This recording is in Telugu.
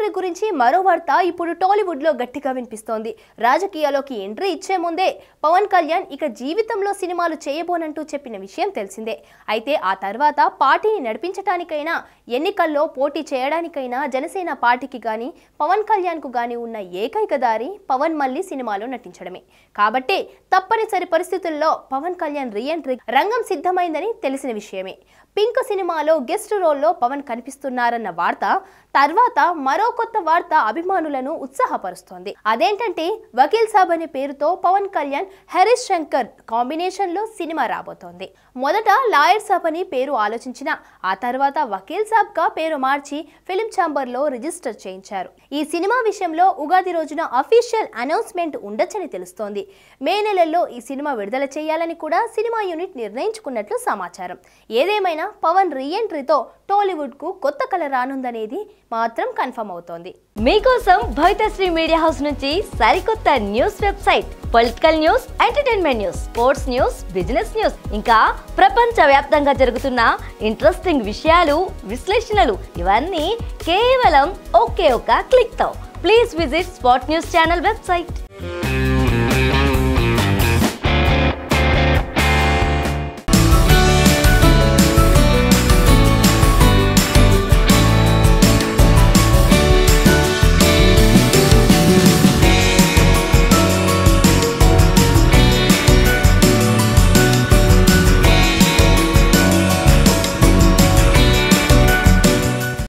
ఎంట్రీ గురించి మరో వార్త ఇప్పుడు టాలీవుడ్ లో గట్టిగా వినిపిస్తోంది రాజకీయాల్లోకి ఎంట్రీ ఇచ్చే ముందే పవన్ కళ్యాణ్ ఇక జీవితంలో సినిమాలు చేయబోనంటూ చెప్పిన విషయం తెలిసిందే అయితే ఆ తర్వాత పార్టీని నడిపించటానికైనా ఎన్నికల్లో పోటీ చేయడానికైనా జనసేన పార్టీకి గాని పవన్ కళ్యాణ్ కు గాని ఉన్న ఏకైక దారి పవన్ మళ్ళీ సినిమాలో నటించడమే కాబట్టి తప్పనిసరి పరిస్థితుల్లో పవన్ కళ్యాణ్ రీఎంట్రీ రంగం సిద్ధమైందని తెలిసిన విషయమే పింక్ సినిమాలో గెస్ట్ రోల్లో పవన్ కనిపిస్తున్నారన్న వార్త తర్వాత మరో కొత్త వార్త అభిమానులను ఉత్సాహపరుస్తోంది అదేంటంటే వకీల్ సాబ్ అనే పేరుతో పవన్ కళ్యాణ్ హరీష్ శంకర్ కాంబినేషన్ లో సినిమా రాబోతోంది మొదట లాయర్ సాబ్ అని పేరు ఆలోచించిన ఆ తర్వాత వకీల్ సాబ్ గా పేరు మార్చి ఫిలిం ఛాంబర్ లో రిజిస్టర్ చేయించారు ఈ సినిమా విషయంలో ఉగాది రోజున అఫీషియల్ అనౌన్స్మెంట్ ఉండొచ్చని తెలుస్తోంది మే నెలల్లో ఈ సినిమా విడుదల చేయాలని కూడా సినిమా యూనిట్ నిర్ణయించుకున్నట్లు సమాచారం ఏదేమైనా పవన్ రీఎంట్రీతో టాలీవుడ్ కు కొత్త కళ రానుందనేది మాత్రం కన్ఫర్మ్ అవుతోంది మీకోసం భవితశ్రీ మీడియా హౌస్ నుంచి సరికొత్త news website political news entertainment news sports news business news ఇంకా ప్రపంచ వ్యాప్తంగా జరుగుతున్న ఇంట్రెస్టింగ్ విషయాలు విశ్లేషణలు ఇవన్నీ కేవలం ఒకే ఒక క్లిక్ తో please visit spot news channel website